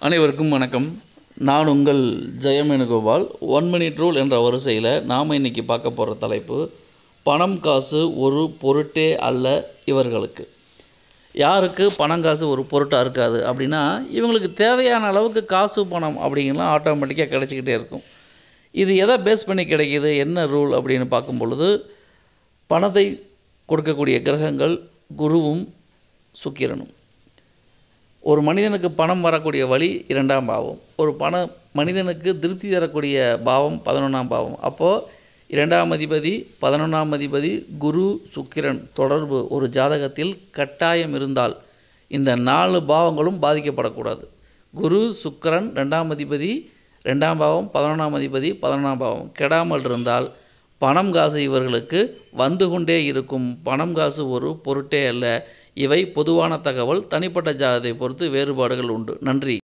அனைவருக்கும் வணக்கம் நான் உங்கள் ஜெயமேனுகோபால் ஒன் மினிட் ரூல் என்ற வரிசையில் நாம் இன்னைக்கு பார்க்க போகிற தலைப்பு பணம் காசு ஒரு பொருட்டே அல்ல இவர்களுக்கு யாருக்கு பணம் காசு ஒரு பொருட்டாக இருக்காது அப்படின்னா இவங்களுக்கு தேவையான அளவுக்கு காசு பணம் அப்படிங்கலாம் ஆட்டோமேட்டிக்காக கிடச்சிக்கிட்டே இருக்கும் இது எதை பேஸ் பண்ணி கிடைக்கிது என்ன ரூல் அப்படின்னு பார்க்கும் பொழுது பணத்தை கொடுக்கக்கூடிய கிரகங்கள் குருவும் சுக்கிரனும் ஒரு மனிதனுக்கு பணம் வரக்கூடிய வழி இரண்டாம் பாவம் ஒரு பண மனிதனுக்கு திருப்தி தரக்கூடிய பாவம் பதினொன்றாம் பாவம் அப்போது இரண்டாம் அதிபதி பதினொன்றாம் அதிபதி குரு சுக்கிரன் தொடர்பு ஒரு ஜாதகத்தில் கட்டாயம் இருந்தால் இந்த நாலு பாவங்களும் பாதிக்கப்படக்கூடாது குரு சுக்கிரன் ரெண்டாம் அதிபதி ரெண்டாம் பாவம் பதினொன்றாம் அதிபதி பதினொன்றாம் பாவம் கெடாமல் இருந்தால் பணம் காசு இவர்களுக்கு வந்து கொண்டே இருக்கும் பணம் காசு ஒரு பொருட்டே அல்ல இவை பொதுவான தகவல் தனிப்பட்ட ஜாதத்தை பொறுத்து வேறுபாடுகள் உண்டு நன்றி